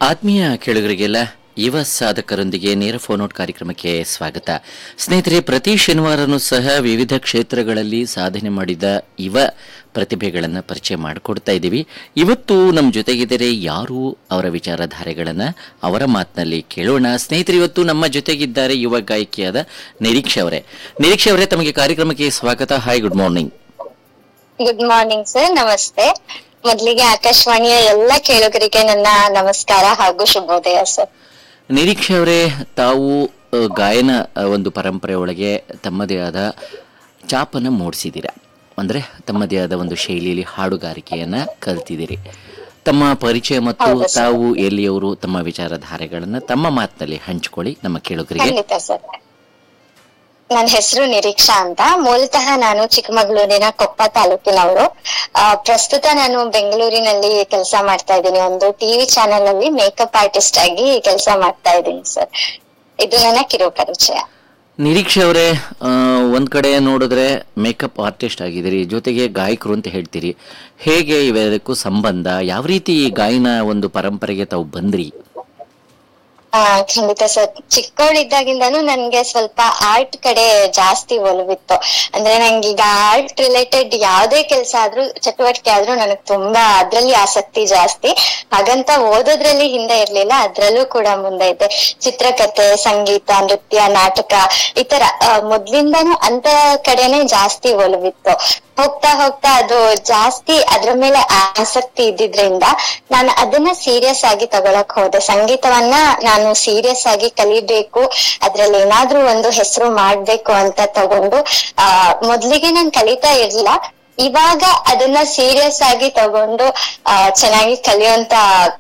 ಆತ್ಮೀಯ ಕೇಳುಗರಿಗೆಲ್ಲ ಯುವ ಸಾಧಕರೊಂದಿಗೆ ನೇರ ಫೋನ್ ಔಟ್ ಕಾರ್ಯಕ್ರಮಕ್ಕೆ ಸ್ವಾಗತ ಸ್ನೇಹಿತರೆ ಪ್ರತಿ ಶನಿವಾರನೂ ಸಹ ವಿವಿಧ ಕ್ಷೇತ್ರಗಳಲ್ಲಿ ಸಾಧನೆ ಮಾಡಿದ ಯುವ ಪ್ರತಿಭೆಗಳನ್ನು ಪರಿಚಯ ಮಾಡಿಕೊಡ್ತಾ ಇದ್ದೀವಿ ಇವತ್ತು ನಮ್ಮ ಜೊತೆಗಿದ್ದರೆ ಯಾರು ಅವರ ವಿಚಾರಧಾರೆಗಳನ್ನು ಅವರ ಮಾತಿನಲ್ಲಿ ಕೇಳೋಣ ಸ್ನೇಹಿತರೆ ಇವತ್ತು ನಮ್ಮ ಜೊತೆಗಿದ್ದಾರೆ ಯುವ ಗಾಯಕಿಯಾದ ನಿರೀಕ್ಷೆ ಅವರೇ ನಿರೀಕ್ಷೆ ಅವರೇ ತಮಗೆ ಕಾರ್ಯಕ್ರಮಕ್ಕೆ ಸ್ವಾಗತ hi good morning good morning sir ನಮಸ್ತೆ ಮೊದಲಿಗೆ ಆಕಾಶವಾಣಿಯ ಎಲ್ಲ ಕೇಳುಗರಿಗೆ ನನ್ನ ನಮಸ್ಕಾರ ಹಾಗೂ ಶುಭೋದಯ ಸರ್ ನಿರೀಕ್ಷೆ ಅವರೇ ತಾವು ಅ, ಗಾಯನ ಅ, ಒಂದು ಪರಂಪರೆ ಒಳಗೆ ತಮ್ಮದೇ ಆದ ಚಾಪನ್ನು ಮೂಡಿಸಿದ್ದೀರಾ ಅಂದರೆ ತಮ್ಮದೇ ಆದ ಒಂದು ಶೈಲಿಯಲ್ಲಿ ಹಾಡುಗಾರಿಕೆಯನ್ನ ಕಲ್ತಿದ್ದೀರಿ ತಮ್ಮ ಪರಿಚಯ ಮತ್ತು ಹೌದು ಸರ್. ತಾವು ಎಲ್ಲಿಯವರು ತಮ್ಮ ವಿಚಾರಧಾರೆಗಳನ್ನು ತಮ್ಮ ಮಾತಿನಲ್ಲಿ ಹಂಚಿಕೊಳ್ಳಿ ನಮ್ಮ ಕೇಳುಗರಿಗೆ ಖಂಡಿತ ಸರ್ ನನ್ನ ಹೆಸರು ನಿರೀಕ್ಷಾ ಅಂತ ಮೂಲತಃ ನಾನು ಚಿಕ್ಕಮಗಳೂರಿನ ಕೊಪ್ಪ ತಾಲೂಕಿನವರು ಆ, ಪ್ರಸ್ತುತ ನಾನು ಬೆಂಗಳೂರಿನಲ್ಲಿ ಕೆಲಸ ಮಾಡ್ತಾ ಇದ್ದೀನಿ ಒಂದು ಟಿವಿ ಚಾನೆಲ್ ಅಲ್ಲಿ ಮೇಕಪ್ ಆರ್ಟಿಸ್ಟ್ ಆಗಿ ಕೆಲಸ ಮಾಡ್ತಾ ಇದ್ದೀನಿ ಸರ್ ಇದು ನನ್ನ ಕಿರು ಪರಿಚಯ ನಿರೀಕ್ಷೆ ಅವರೇ ಆ, ಒಂದ್ ಕಡೆ ನೋಡಿದ್ರೆ ಮೇಕಪ್ ಆರ್ಟಿಸ್ಟ್ ಆಗಿದ್ದೀರಿ ಜೊತೆಗೆ ಗಾಯಕರು ಅಂತ ಹೇಳ್ತೀರಿ ಹೇಗೆ ಇವೆರಡಕ್ಕೂ ಸಂಬಂಧ ಯಾವ ರೀತಿ ಈ ಗಾಯನ ಒಂದು ಪರಂಪರೆಗೆ ತಾವು ಬಂದ್ರಿ ಆ ಖಂಡಿತ ಸರ್ ಚಿಕ್ಕವಳಿದ್ದಾಗಿಂದಾನು ನನ್ಗೆ ಸ್ವಲ್ಪ ಆರ್ಟ್ ಕಡೆ ಜಾಸ್ತಿ ಒಲವಿತ್ತು ಅಂದ್ರೆ ನಂಗೆ ಈಗ ಆರ್ಟ್ ರಿಲೇಟೆಡ್ ಯಾವ್ದೇ ಕೆಲಸ ಆದ್ರೂ ಚಟುವಟಿಕೆ ಆದ್ರೂ ನನಗ್ ತುಂಬಾ ಅದ್ರಲ್ಲಿ ಆಸಕ್ತಿ ಜಾಸ್ತಿ ಹಾಗಂತ ಓದೋದ್ರಲ್ಲಿ ಹಿಂದೆ ಇರ್ಲಿಲ್ಲ ಅದ್ರಲ್ಲೂ ಕೂಡ ಮುಂದೆ ಇದ್ದೆ ಚಿತ್ರಕಥೆ ಸಂಗೀತ ನೃತ್ಯ ನಾಟಕ ಈ ತರ ಆ, ಮೊದ್ಲಿಂದಾನು ಅಂತ ಕಡೆನೆ ಜಾಸ್ತಿ ಒಲವಿತ್ತು ಹೋಗ್ತಾ ಹೋಗ್ತಾ ಅದು ಜಾಸ್ತಿ ಅದ್ರ ಮೇಲೆ ಆಸಕ್ತಿ ಇದ್ದಿದ್ರಿಂದ ನಾನು ಅದನ್ನ ಸೀರಿಯಸ್ ಆಗಿ ತಗೊಳಕ್ ಹೋದೆ ಸಂಗೀತವನ್ನ ನಾನು ಸೀರಿಯಸ್ ಆಗಿ ಕಲಿಬೇಕು ಅದ್ರಲ್ಲಿ ಏನಾದ್ರೂ ಒಂದು ಹೆಸರು ಮಾಡ್ಬೇಕು ಅಂತ ತಗೊಂಡು ಆ ಮೊದ್ಲಿಗೆ ನಾನು ಕಲಿತಾ ಇರ್ಲಿಲ್ಲ ಇವಾಗ ಅದನ್ನ ಸೀರಿಯಸ್ ಆಗಿ ತಗೊಂಡು ಆ ಚೆನ್ನಾಗಿ ಕಲಿಯುವಂತ